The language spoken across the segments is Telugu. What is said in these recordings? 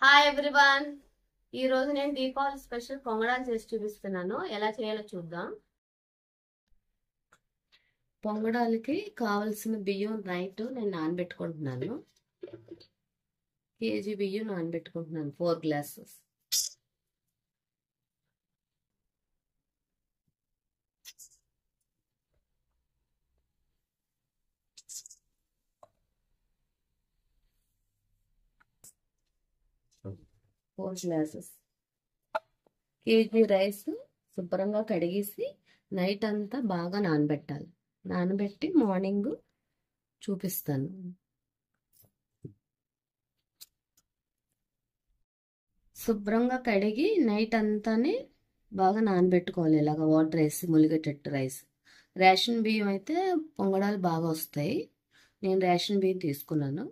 హాయ్ ఎవ్రీవన్ ఈ రోజు నేను దీపావళి స్పెషల్ పొంగడాలు చేసి చూపిస్తున్నాను ఎలా చేయాలో చూద్దాం పొంగడాలకి కావలసిన బియ్యం నైట్ నేను నానబెట్టుకుంటున్నాను కేజీ బియ్యం నానబెట్టుకుంటున్నాను four glasses four glasses KG rice శుభ్రంగా కడిగేసి నైట్ అంతా బాగా నానబెట్టాలి నానబెట్టి మార్నింగ్ చూపిస్తాను శుభ్రంగా కడిగి నైట్ అంతానే బాగా నానబెట్టుకోవాలి ఇలాగ వాటర్ వేసి ములిగేటట్టు రైస్ రేషన్ బియ్యం అయితే పొంగడాలు బాగా వస్తాయి నేను రేషన్ బియ్యం తీసుకున్నాను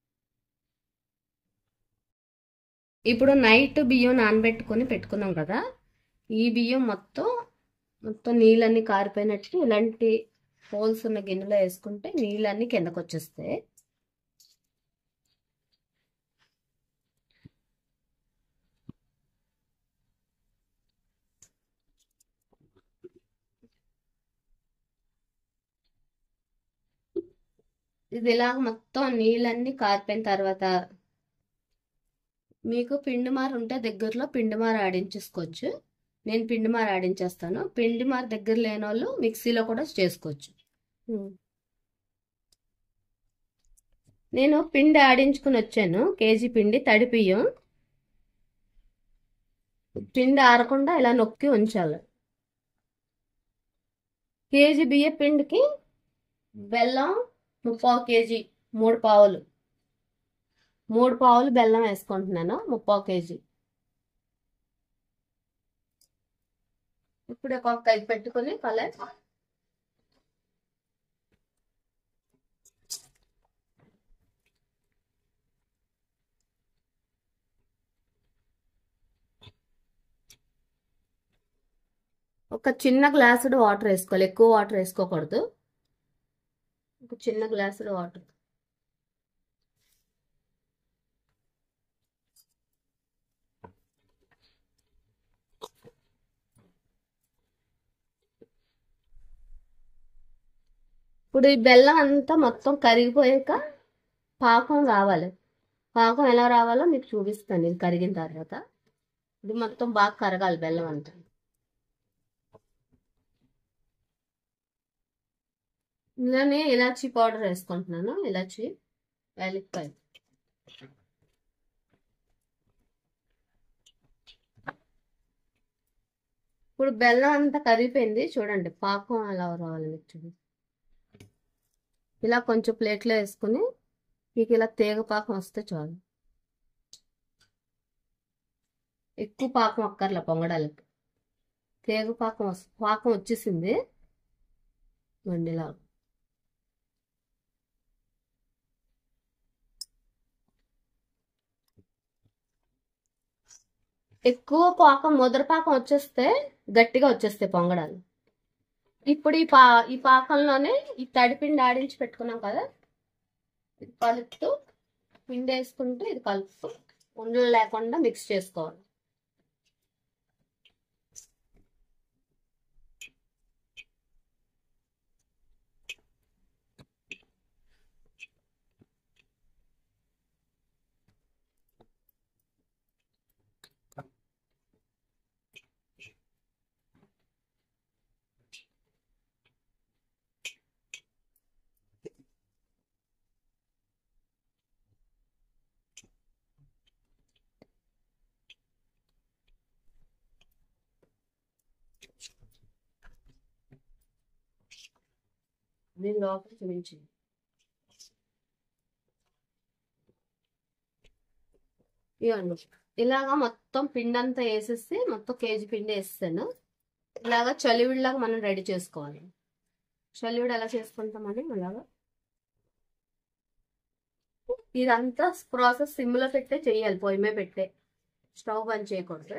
ఇప్పుడు నైట్ బియ్యం నానబెట్టుకొని పెట్టుకున్నాం కదా ఈ బియ్యం మొత్తం మొత్తం నీళ్ళన్నీ కారిపోయినట్టు ఇలాంటి హోల్స్ ఉన్న గిన్నెలో వేసుకుంటే నీళ్ళన్నీ కిందకు వచ్చేస్తాయి ఇది ఇలాగ మొత్తం నీళ్ళన్నీ కారిపోయిన తర్వాత మీకు పిండిమార ఉంటే దగ్గరలో పిండిమార ఆడించేసుకోవచ్చు నేను పిండిమార ఆడించేస్తాను పిండిమార దగ్గర లేని వాళ్ళు మిక్సీలో కూడా చేసుకోవచ్చు నేను పిండి ఆడించుకుని వచ్చాను కేజీ పిండి తడి బియ్యం పిండి ఆరకుండా ఇలా నొక్కి ఉంచాలి కేజీ బియ్య పిండికి బెల్లం ముప్పావు కేజీ మూడు పావులు మూడు పావులు బెల్లం వేసుకుంటున్నాను ముప్పావు కేజీ ఇప్పుడు ఒక కలిపి పెట్టుకొని కలర్ ఒక చిన్న గ్లాసుడు వాటర్ వేసుకోవాలి ఎక్కువ వాటర్ వేసుకోకూడదు ఒక చిన్న గ్లాసుడు వాటర్ ఇప్పుడు ఈ బెల్లం అంతా మొత్తం కరిగిపోయాక పాకం రావాలి పాకం ఎలా రావాలో మీకు చూపిస్తాను ఇది కరిగిన తర్వాత ఇది మొత్తం బాగా కరగాలి బెల్లం అంతా ఇందులోనే ఇలాచీ పౌడర్ వేసుకుంటున్నాను ఇలాచీ యాలక్కాయ ఇప్పుడు బెల్లం అంతా కరిగిపోయింది చూడండి పాకం ఎలా రావాలి మీకు చూడండి ఇలా కొంచెం ప్లేట్లో వేసుకుని మీకు ఇలా తీగ పాకం వస్తే చాలు ఎక్కువ పాకం అక్కర్లే పొంగడాలకి తీగ పాకం పాకం వచ్చేసింది వండిలా ఎక్కువ పాకం ముద్ర పాకం వచ్చేస్తే గట్టిగా వచ్చేస్తాయి పొంగడాలు ఇప్పుడు ఈ పా ఈ పాకంలోనే ఈ తడిపిండి ఆడించి పెట్టుకున్నాం కదా ఇది కలుపుతూ పిండి వేసుకుంటూ ఇది కలుపుతూ ఉండలు లేకుండా మిక్స్ చేసుకోవాలి దీని లోపల చూపించింది ఇవ్వండి ఇలాగా మొత్తం పిండి అంతా వేసేసి మొత్తం కేజీ పిండి వేస్తాను ఇలాగా చలివిడిలాగా మనం రెడీ చేసుకోవాలి చలివిడి ఎలా చేసుకుంటామని ఇలాగా ఇదంతా ప్రాసెస్ సిమ్లో పెట్టే చెయ్యాలి పొయ్యి మీద పెట్టే స్టవ్ బంద్ చేయకూడదు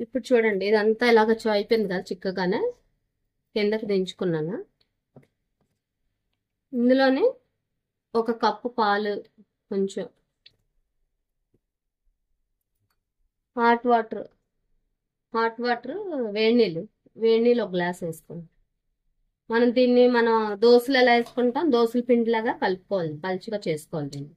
ఇప్పుడు చూడండి ఇదంతా ఇలాగ చో- అయిపోయింది కదా చిక్కగానే కిందకి దించుకున్నాను ఇందులోనే ఒక కప్పు పాలు కొంచెం హాట్ వాటర్ హాట్ వాటర్ వేడి నీళ్ళు వేడి నీళ్ళు ఒక గ్లాస్ వేసుకోండి మనం దీన్ని మనం దోశలు ఎలా వేసుకుంటాం దోశల పిండిలాగా కలుపుకోవాలి పలుచగా చేసుకోవాలి దీన్ని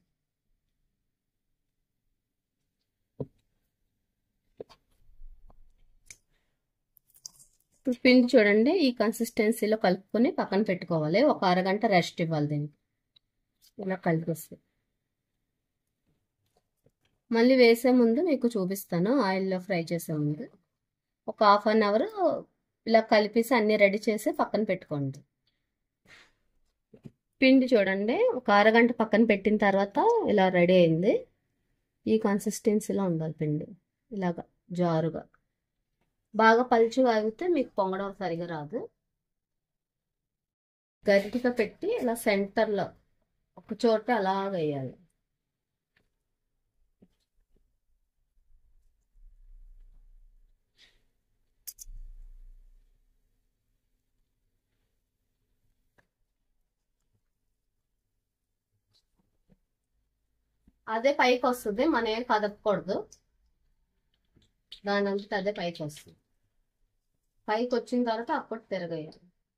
ఇప్పుడు పిండి చూడండి ఈ కన్సిస్టెన్సీలో కలుపుకొని పక్కన పెట్టుకోవాలి ఒక అరగంట రెస్ట్ ఇవ్వాలి దీనికి ఇలా కలిపేస్తే మళ్ళీ వేసే ముందు మీకు చూపిస్తాను ఆయిల్లో ఫ్రై చేసే ముందు ఒక హాఫ్ అన్ అవర్ ఇలా కలిపేసి అన్నీ రెడీ చేసి పక్కన పెట్టుకోండి పిండి చూడండి ఒక అరగంట పక్కన పెట్టిన తర్వాత ఇలా రెడీ అయింది ఈ కన్సిస్టెన్సీలో ఉండాలి పిండి ఇలాగా జారుగా బాగా పలుచుగా ఆగితే మీకు పొంగడం సరిగా రాదు గరిటిగా పెట్టి ఇలా సెంటర్లో ఒక చోట అలాగ వేయాలి అదే పైకి వస్తుంది మనం ఏం కదపకూడదు దాని అంతా అదే పైకి వస్తుంది పైకి వచ్చిన తర్వాత అప్పుడు తిరగేయాలి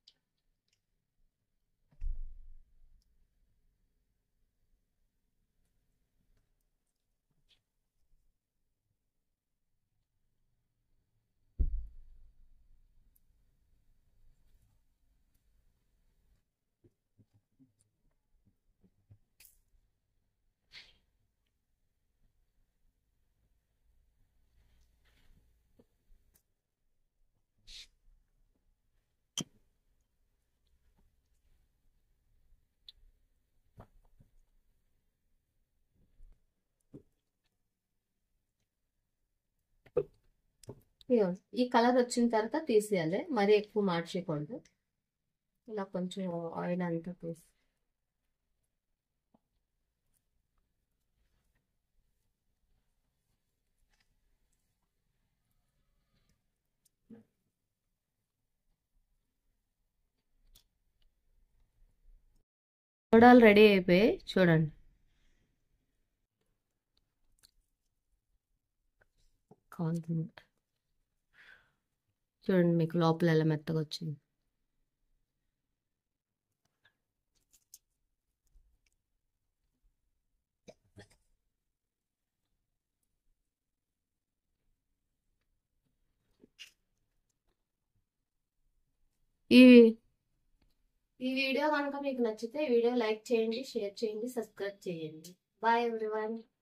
ఇదిగో, ఈ కలర్ వచ్చిన తర్వాత తీసేయాలి మరీ ఎక్కువ మార్చేయకూడదు ఇలా కొంచెం ఆయిల్ అంతా తీసి చూడాలి రెడీ అయిపోయి చూడండి కాలుతుంది చూడండి మీకు లోపల ఎలా మెత్తగా వచ్చింది ఈ ఈ వీడియో కనుక మీకు నచ్చితే ఈ వీడియో లైక్ చేయండి షేర్ చేయండి సబ్స్క్రైబ్ చేయండి బాయ్ ఎవ్రీవన్